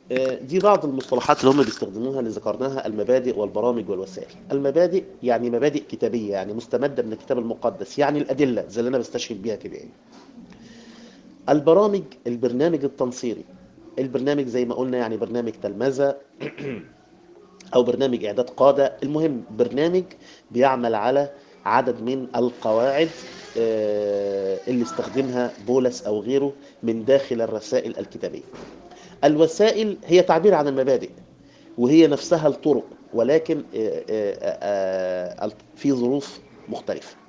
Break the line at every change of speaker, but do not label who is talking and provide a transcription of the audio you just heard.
آه، دي بعض المصطلحات اللي هم بيستخدموها اللي ذكرناها المبادئ والبرامج والوسائل المبادئ يعني مبادئ كتابية يعني مستمدة من الكتاب المقدس يعني الأدلة زي اللي أنا بستشهد بيها كده يعني البرامج البرنامج التنصيري البرنامج زي ما قلنا يعني برنامج تلمذة أو برنامج إعداد قادة المهم برنامج بيعمل على عدد من القواعد آه، اللي استخدمها بولس أو غيره من داخل الرسائل الكتابية الوسائل هي تعبير عن المبادئ وهي نفسها الطرق ولكن آه، آه، آه، آه، في ظروف مختلفة